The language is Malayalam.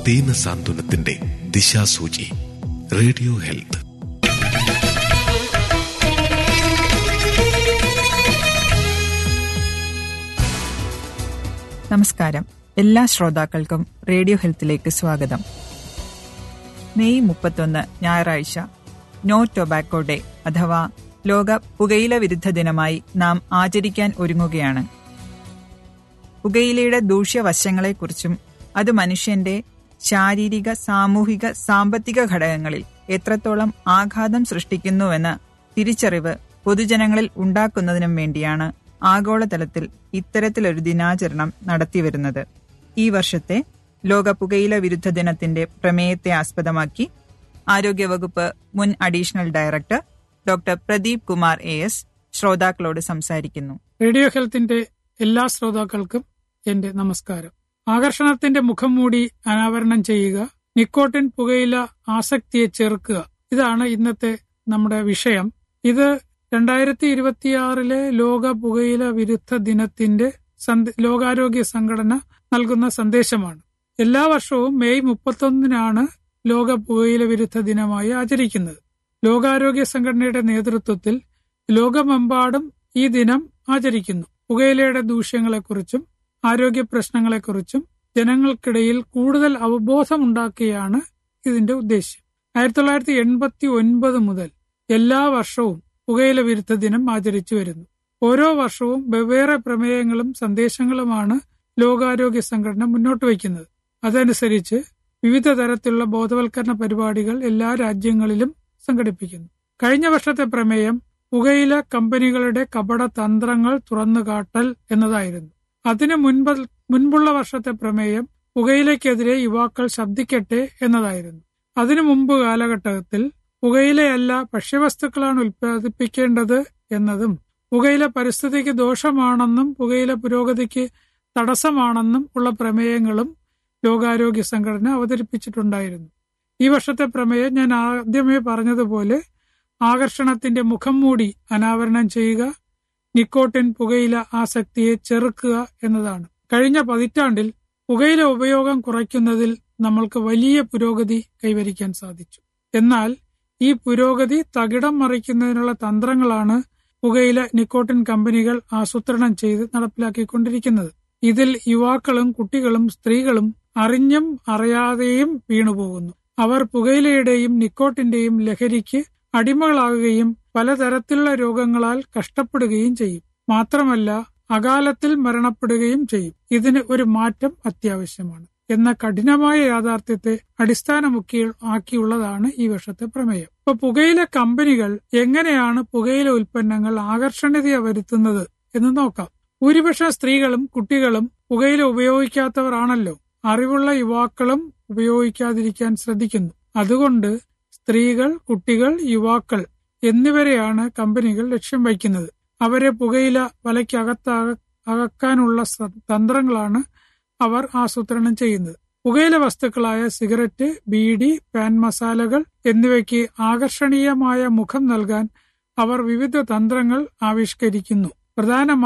ദീന സാന്ത്വനത്തിന്റെ ദിശാസൂചി റേഡിയോ ഹെൽത്ത് നമസ്കാരം എല്ലാ ശ്രോതാക്കൾക്കും റേഡിയോ ഹെൽത്തിലേക്ക് സ്വാഗതം മെയ് മുപ്പത്തൊന്ന് ഞായറാഴ്ച നോ ടൊബാക്കോ ഡേ അഥവാ ലോക പുകയില വിരുദ്ധ ദിനമായി നാം ആചരിക്കാൻ ഒരുങ്ങുകയാണ് പുകയിലയുടെ ദൂഷ്യവശങ്ങളെക്കുറിച്ചും അത് മനുഷ്യന്റെ ശാരീരിക സാമൂഹിക സാമ്പത്തിക ഘടകങ്ങളിൽ എത്രത്തോളം ആഘാതം സൃഷ്ടിക്കുന്നുവെന്ന തിരിച്ചറിവ് പൊതുജനങ്ങളിൽ ഉണ്ടാക്കുന്നതിനും വേണ്ടിയാണ് ആഗോളതലത്തിൽ ഇത്തരത്തിലൊരു ദിനാചരണം നടത്തിവരുന്നത് ഈ വർഷത്തെ ലോക പുകയില വിരുദ്ധ ദിനത്തിന്റെ പ്രമേയത്തെ ആസ്പദമാക്കി ആരോഗ്യവകുപ്പ് മുൻ additional director doctor Pradeep Kumar A S ശ്രോതാക്കളോട് സംസാരിക്കുന്നു റേഡിയോ ഹെൽത്തിന്റെ എല്ലാ ശ്രോതാക്കൾക്കും എന്റെ നമസ്കാരം ആകർഷണത്തിന്റെ മുഖം മൂടി അനാവരണം ചെയ്യുക നിക്കോട്ടിൻ പുകയില ആസക്തിയെ ചെറുക്കുക ഇതാണ് ഇന്നത്തെ നമ്മുടെ വിഷയം ഇത് രണ്ടായിരത്തി ഇരുപത്തിയാറിലെ ലോക പുകയില വിരുദ്ധ ദിനത്തിന്റെ സന്ദ- ലോകാരോഗ്യ സംഘടന നൽകുന്ന സന്ദേശമാണ് എല്ലാ വർഷവും മെയ് മുപ്പത്തൊന്നിനാണ് ലോക പുകയില വിരുദ്ധ ദിനമായി ആചരിക്കുന്നത് ലോകാരോഗ്യ സംഘടനയുടെ നേതൃത്വത്തിൽ ലോകമെമ്പാടും ഈ ദിനം ആചരിക്കുന്നു പുകയിലയുടെ ദൂഷ്യങ്ങളെക്കുറിച്ചും ആരോഗ്യ പ്രശ്നങ്ങളെക്കുറിച്ചും ജനങ്ങൾക്കിടയിൽ കൂടുതൽ അവബോധമുണ്ടാക്കുകയാണ് ഇതിന്റെ ഉദ്ദേശ്യം ആയിരത്തി തൊള്ളായിരത്തി എൺപത്തി ഒൻപത് മുതൽ എല്ലാ വർഷവും പുകയില വിരുദ്ധ ദിനം ആചരിച്ചു വരുന്നു ഓരോ വർഷവും വെവ്വേറെ പ്രമേയങ്ങളും സന്ദേശങ്ങളുമാണ് ലോകാരോഗ്യ സംഘടന മുന്നോട്ട് വയ്ക്കുന്നത് അതനുസരിച്ച് വിവിധ തരത്തിലുള്ള ബോധവൽക്കരണ പരിപാടികൾ എല്ലാ രാജ്യങ്ങളിലും സംഘടിപ്പിക്കുന്നു കഴിഞ്ഞ വർഷത്തെ പ്രമേയം പുകയില കമ്പനികളുടെ കപട തന്ത്രങ്ങൾ തുറന്നുകാട്ടൽ എന്നതായിരുന്നു അതിനു മുൻപ് മുൻപുള്ള വർഷത്തെ പ്രമേയം പുകയിലയ്ക്കെതിരെ യുവാക്കൾ ശബ്ദിക്കട്ടെ എന്നതായിരുന്നു അതിനു മുമ്പ് കാലഘട്ടത്തിൽ പുകയിലയല്ല ഭക്ഷ്യവസ്തുക്കളാണ് ഉൽപ്പാദിപ്പിക്കേണ്ടത് എന്നതും പുകയില പരിസ്ഥിതിക്ക് ദോഷമാണെന്നും പുകയില പുരോഗതിക്ക് തടസ്സമാണെന്നും ഉള്ള പ്രമേയങ്ങളും ലോകാരോഗ്യ സംഘടന അവതരിപ്പിച്ചിട്ടുണ്ടായിരുന്നു ഈ വർഷത്തെ പ്രമേയം ഞാൻ ആദ്യമേ പറഞ്ഞതുപോലെ ആകർഷണത്തിന്റെ മുഖം മൂടി അനാവരണം ചെയ്യുക നിക്കോട്ടിൻ പുകയില ആസക്തിയെ ചെറുക്കുക എന്നതാണ് കഴിഞ്ഞ പതിറ്റാണ്ടിൽ പുകയില ഉപയോഗം കുറയ്ക്കുന്നതിൽ നമ്മൾക്ക് വലിയ പുരോഗതി കൈവരിക്കാൻ സാധിച്ചു എന്നാൽ ഈ പുരോഗതി തകിടം മറിക്കുന്നതിനുള്ള തന്ത്രങ്ങളാണ് പുകയില നിക്കോട്ടിൻ കമ്പനികൾ ആസൂത്രണം ചെയ്ത് നടപ്പിലാക്കിക്കൊണ്ടിരിക്കുന്നത് ഇതിൽ യുവാക്കളും കുട്ടികളും സ്ത്രീകളും അറിഞ്ഞും അറിയാതെയും വീണുപോകുന്നു അവർ പുകയിലയുടെയും നിക്കോട്ടിന്റെയും ലഹരിക്ക് അടിമകളാകുകയും പലതരത്തിലുള്ള രോഗങ്ങളാൽ കഷ്ടപ്പെടുകയും ചെയ്യും മാത്രമല്ല അകാലത്തിൽ മരണപ്പെടുകയും ചെയ്യും ഇതിന് ഒരു മാറ്റം അത്യാവശ്യമാണ് എന്ന കഠിനമായ യാഥാർത്ഥ്യത്തെ അടിസ്ഥാനമുക്കി ആക്കിയുള്ളതാണ് ഈ വർഷത്തെ പ്രമേയം ഇപ്പൊ പുകയില കമ്പനികൾ എങ്ങനെയാണ് പുകയില ഉൽപ്പന്നങ്ങൾ ആകർഷണീയത വരുത്തുന്നത് എന്ന് നോക്കാം ഭൂരിപക്ഷം സ്ത്രീകളും കുട്ടികളും പുകയില ഉപയോഗിക്കാത്തവരാണല്ലോ അറിവുള്ള യുവാക്കളും ഉപയോഗിക്കാതിരിക്കാൻ ശ്രദ്ധിക്കുന്നു അതുകൊണ്ട് സ്ത്രീകൾ കുട്ടികൾ യുവാക്കൾ എന്നിവരെയാണ് കമ്പനികൾ ലക്ഷ്യം വയ്ക്കുന്നത് അവരെ പുകയില വലയ്ക്കകത്താക അകക്കാനുള്ള സ- തന്ത്രങ്ങളാണ് അവർ ആസൂത്രണം ചെയ്യുന്നത് പുകയില വസ്തുക്കളായ സിഗരറ്റ് ബീഡി പാൻ മസാലകൾ എന്നിവയ്ക്ക് ആകർഷണീയമായ മുഖം നൽകാൻ അവർ വിവിധ തന്ത്രങ്ങൾ ആവിഷ്കരിക്കുന്നു പ്രധാനമായും